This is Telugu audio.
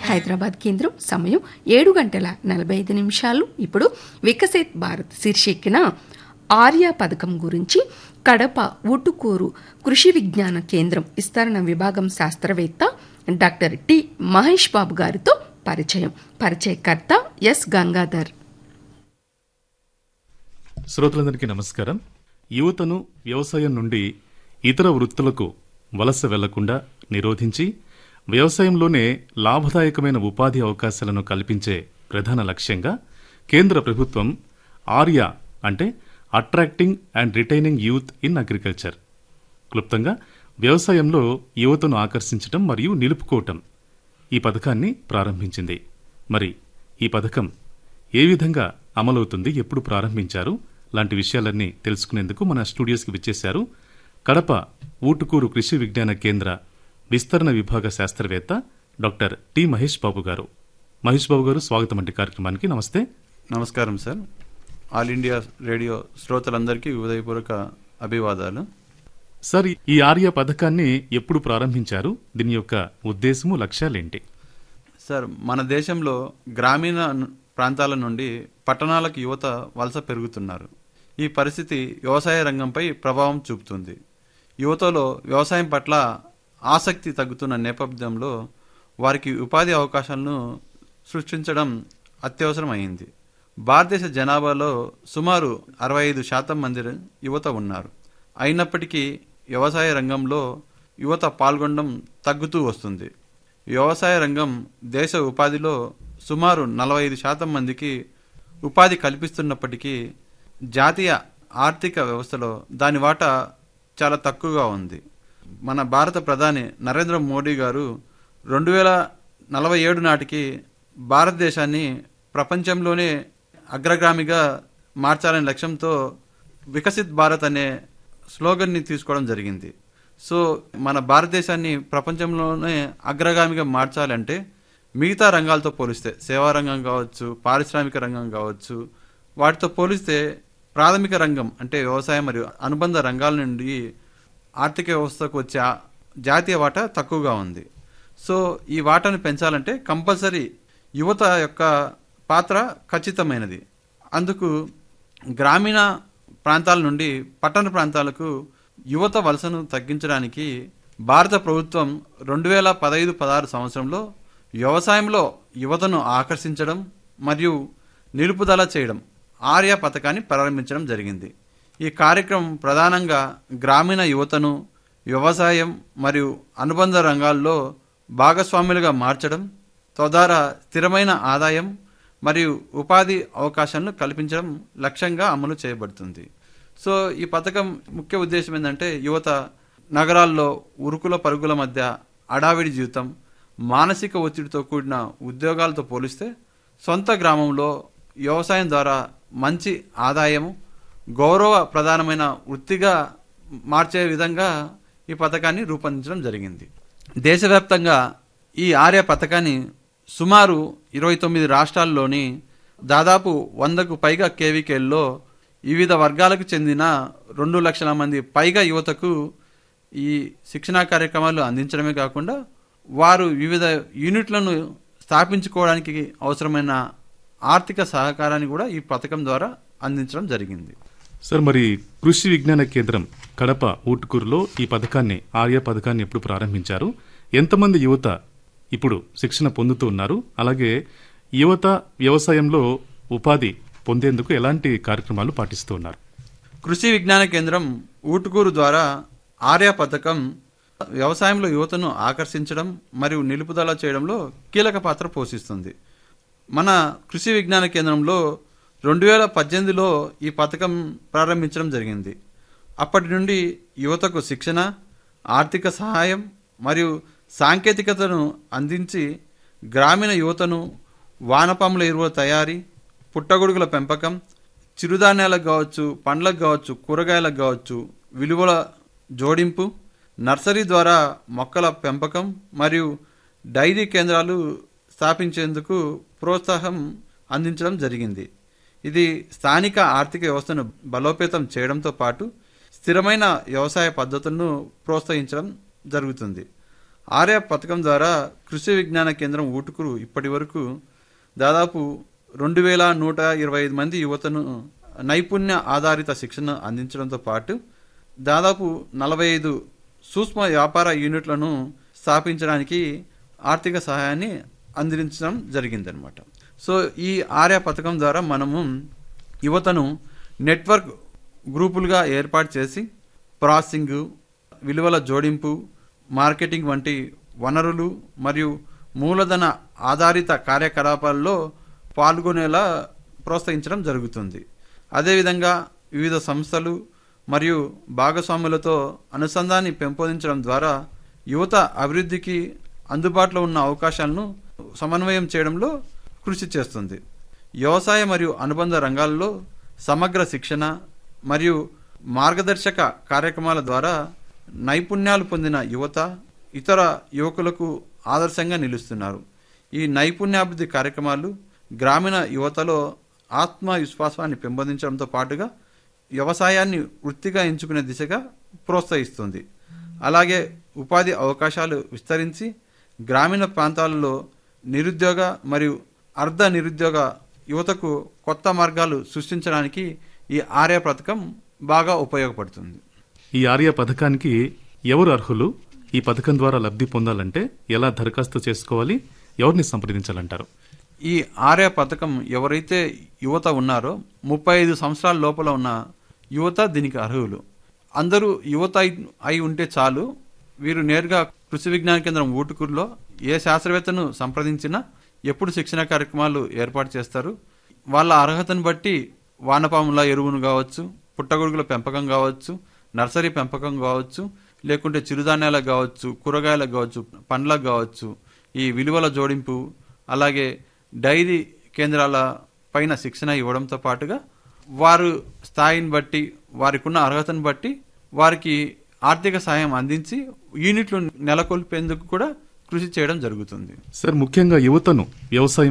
హైదరాబాద్ కేంద్రం సమయం ఏడు గంటల నలభై ఐదు నిమిషాలు ఇప్పుడు వికసిత్ భారత్ శీర్షిక్కిన ఆర్య పథకం గురించి కడప ఊటుకూరు కృషి విజ్ఞాన కేంద్రం విస్తరణ విభాగం శాస్త్రవేత్త డాక్టర్ టి మహేష్ బాబు గారితో పరిచయం పరిచయకర్త ఎస్ గంగాధర్ శ్రోతలందరికీ నమస్కారం యువతను వ్యవసాయం నుండి ఇతర వృత్తులకు వలస వెళ్లకుండా నిరోధించి వ్యవసాయంలోనే లాభదాయకమైన ఉపాధి అవకాశాలను కల్పించే ప్రధాన లక్ష్యంగా కేంద్ర ప్రభుత్వం ఆర్య అంటే attracting and retaining youth in agriculture క్లుప్తంగా వ్యవసాయంలో యువతను ఆకర్షించడం మరియు నిలుపుకోవటం ఈ పథకాన్ని ప్రారంభించింది మరి ఈ పథకం ఏ విధంగా అమలవుతుంది ఎప్పుడు ప్రారంభించారు లాంటి విషయాలన్నీ తెలుసుకునేందుకు మన స్టూడియోస్కి విచ్చేశారు కడప ఊటుకూరు కృషి విజ్ఞాన కేంద్ర విస్తరణ విభాగ శాస్త్రవేత్త డాక్టర్ టి మహేష్ బాబు గారు మహేష్ బాబు గారు స్వాగతం అండి కార్యక్రమానికి నమస్తే నమస్కారం సార్ ఆల్ ఇండియా రేడియో శ్రోతలందరికీ ఉదయపూర్వక అభివాదాలు సార్ ఈ ఆర్య పథకాన్ని ఎప్పుడు ప్రారంభించారు దీని యొక్క ఉద్దేశము లక్ష్యాలేంటి సార్ మన దేశంలో గ్రామీణ ను- ప్రాంతాల నుండి పట్టణాలకు యువత వలస పెరుగుతున్నారు ఈ పరిస్థితి వ్యవసాయ రంగంపై ప్రభావం చూపుతుంది యువతలో వ్యవసాయం పట్ల ఆసక్తి తగ్గుతున్న నేపథ్యంలో వారికి ఉపాధి అవకాశాలను సృష్టించడం అత్యవసరమైంది భారతదేశ జనాభాలో సుమారు అరవై ఐదు శాతం మంది యువత ఉన్నారు అయినప్పటికీ వ్యవసాయ రంగంలో యువత పాల్గొనడం తగ్గుతూ వస్తుంది వ్యవసాయ రంగం దేశ ఉపాధిలో సుమారు నలభై ఐదు శాతం మందికి ఉపాధి కల్పిస్తున్నప్పటికీ జాతీయ ఆర్థిక వ్యవస్థలో దాని వాటా చాలా తక్కువగా ఉంది మన భారత ప్రధాని నరేంద్ర మోడీ గారు రెండు వేల నలభై ఏడు నాటికి భారతదేశాన్ని ప్రపంచంలోనే అగ్రగామిగా మార్చాలనే లక్ష్యంతో వికసిత్ భారత్ అనే స్లోగన్ని తీసుకోవడం జరిగింది సో మన భారతదేశాన్ని ప్రపంచంలోనే అగ్రగామిగా మార్చాలంటే మిగతా రంగాలతో పోలిస్తే సేవా రంగం కావచ్చు పారిశ్రామిక రంగం కావచ్చు వాటితో పోలిస్తే ప్రాథమిక రంగం అంటే వ్యవసాయం మరియు అనుబంధ రంగాల నుండి ఆర్థిక వ్యవస్థకు వచ్చే ఆ జాతీయ వాటా తక్కువగా ఉంది సో ఈ వాటాను పెంచాలంటే కంపల్సరీ యువత యొక్క పాత్ర ఖచ్చితమైనది అందుకు గ్రామీణ ప్రాంతాల నుండి పట్టణ ప్రాంతాలకు యువత వలసను తగ్గించడానికి భారత ప్రభుత్వం రెండు వేల పదహైదు పదహారు సంవత్సరంలో వ్యవసాయంలో యువతను ఆకర్షించడం మరియు నిలుపుదల చేయడం ఆర్య పథకాన్ని ప్రారంభించడం జరిగింది ఈ కార్యక్రమం ప్రధానంగా గ్రామీణ యువతను వ్యవసాయం మరియు అనుబంధ రంగాల్లో భాగస్వాములుగా మార్చడం తద్వారా స్థిరమైన ఆదాయం మరియు ఉపాధి అవకాశాలను కల్పించడం లక్ష్యంగా అమలు చేయబడుతుంది సో ఈ పథకం ముఖ్య ఉద్దేశం ఏంటంటే యువత నగరాల్లో ఉరుకుల పరుగుల మధ్య అడావిడి జీవితం మానసిక ఒత్తిడితో కూడిన ఉద్యోగాలతో పోలిస్తే సొంత గ్రామంలో వ్యవసాయం ద్వారా మంచి ఆదాయం గౌరవ ప్రధానమైన వృత్తిగా మార్చే విధంగా ఈ పథకాన్ని రూపొందించడం జరిగింది దేశవ్యాప్తంగా ఈ ఆర్య పథకాన్ని సుమారు ఇరవై తొమ్మిది రాష్ట్రాల్లోని దాదాపు వందకు పైగా కేవీకేల్లో వివిధ వర్గాలకు చెందిన రెండు లక్షల మంది పైగా యువతకు ఈ శిక్షణా కార్యక్రమాలు అందించడమే కాకుండా వారు వివిధ యూనిట్లను స్థాపించుకోవడానికి అవసరమైన ఆర్థిక సహకారాన్ని కూడా ఈ పథకం ద్వారా అందించడం జరిగింది సార్ మరి కృషి విజ్ఞాన కేంద్రం కడప ఊటుకూరులో ఈ పథకాన్ని ఆర్య పథకాన్ని ఎప్పుడు ప్రారంభించారు ఎంతమంది యువత ఇప్పుడు శిక్షణ పొందుతూ ఉన్నారు అలాగే యువత వ్యవసాయంలో ఉపాధి పొందేందుకు ఎలాంటి కార్యక్రమాలు పాటిస్తూ ఉన్నారు కృషి విజ్ఞాన కేంద్రం ఊటుకూరు ద్వారా ఆర్య పథకం వ్యవసాయంలో యువతను ఆకర్షించడం మరియు నిలుపుదల చేయడంలో కీలక పాత్ర పోషిస్తుంది మన కృషి విజ్ఞాన కేంద్రంలో రెండు వేల పద్దెనిమిదిలో ఈ పథకం ప్రారంభించడం జరిగింది అప్పటి నుండి యువతకు శిక్షణ ఆర్థిక సహాయం మరియు సాంకేతికతను అందించి గ్రామీణ యువతను వానపాముల ఎరువుల తయారీ పుట్టగొడుగుల పెంపకం చిరుధాన్యాలకు కావచ్చు పండ్లకు కావచ్చు కూరగాయలకు కావచ్చు విలువల జోడింపు నర్సరీ ద్వారా మొక్కల పెంపకం మరియు డైరీ కేంద్రాలు స్థాపించేందుకు ప్రోత్సాహం అందించడం జరిగింది ఇది స్థానిక ఆర్థిక వ్యవస్థను బలోపేతం చేయడంతో పాటు స్థిరమైన వ్యవసాయ పద్ధతులను ప్రోత్సహించడం జరుగుతుంది ఆర్య పథకం ద్వారా కృషి విజ్ఞాన కేంద్రం ఊటుకురు ఇప్పటి వరకు దాదాపు రెండు వేల నూట ఇరవై ఐదు మంది యువతను నైపుణ్య ఆధారిత శిక్షణ అందించడంతో పాటు దాదాపు నలభై ఐదు సూక్ష్మ వ్యాపార యూనిట్లను స్థాపించడానికి ఆర్థిక సహాయాన్ని అందించడం జరిగిందనమాట సో ఈ ఆర్య పథకం ద్వారా మనము యువతను నెట్వర్క్ గ్రూపులుగా ఏర్పాటు చేసి ప్రాసెసింగ్ విలువల జోడింపు మార్కెటింగ్ వంటి వనరులు మరియు మూలధన ఆధారిత కార్యకలాపాల్లో పాల్గొనేలా ప్రోత్సహించడం జరుగుతుంది అదేవిధంగా వివిధ సంస్థలు మరియు భాగస్వాములతో అనుసంధాన్ని పెంపొందించడం ద్వారా యువత అభివృద్ధికి అందుబాటులో ఉన్న అవకాశాలను సమన్వయం చేయడంలో కృషి చేస్తుంది వ్యవసాయ మరియు అనుబంధ రంగాల్లో సమగ్ర శిక్షణ మరియు మార్గదర్శక కార్యక్రమాల ద్వారా నైపుణ్యాలు పొందిన యువత ఇతర యువకులకు ఆదర్శంగా నిలుస్తున్నారు ఈ నైపుణ్యాభివృద్ధి కార్యక్రమాలు గ్రామీణ యువతలో ఆత్మవిశ్వాసాన్ని పెంపొందించడంతో పాటుగా వ్యవసాయాన్ని వృత్తిగా ఎంచుకునే దిశగా ప్రోత్సహిస్తుంది అలాగే ఉపాధి అవకాశాలు విస్తరించి గ్రామీణ ప్రాంతాలలో నిరుద్యోగ మరియు అర్ధ నిరుద్యోగ యువతకు కొత్త మార్గాలు సృష్టించడానికి ఈ ఆర్య పథకం బాగా ఉపయోగపడుతుంది ఈ ఆర్య పథకానికి ఎవరు అర్హులు ఈ పథకం ద్వారా లబ్ధి పొందాలంటే ఎలా దరఖాస్తు చేసుకోవాలి ఎవరిని సంప్రదించాలంటారు ఈ ఆర్య పథకం ఎవరైతే యువత ఉన్నారో ముప్పై ఐదు సంవత్సరాల లోపల ఉన్న యువత దీనికి అర్హులు అందరూ యువత అయి- అయి ఉంటే చాలు వీరు నేరుగా కృషి విజ్ఞాన కేంద్రం ఊటుకూరులో ఏ శాస్త్రవేత్తను సంప్రదించినా ఎప్పుడు శిక్షణ కార్యక్రమాలు ఏర్పాటు చేస్తారు వాళ్ళ అర్హతను బట్టి వానపాముల ఎరువును కావచ్చు పుట్టగొడుగుల పెంపకం కావచ్చు నర్సరీ పెంపకం కావచ్చు లేకుంటే చిరుధాన్యాలకు కావచ్చు కూరగాయలకు కావచ్చు పండ్లకు కావచ్చు ఈ విలువల జోడింపు అలాగే డైరీ కేంద్రాల పైన శిక్షణ ఇవ్వడంతో పాటుగా వారు స్థాయిని బట్టి వారికి ఉన్న అర్హతను బట్టి వారికి ఆర్థిక సాయం అందించి యూనిట్లు నెలకొల్పేందుకు కూడా కృషి చేయడం జరుగుతుంది సార్ ముఖ్యంగా యువతను వ్యవసాయం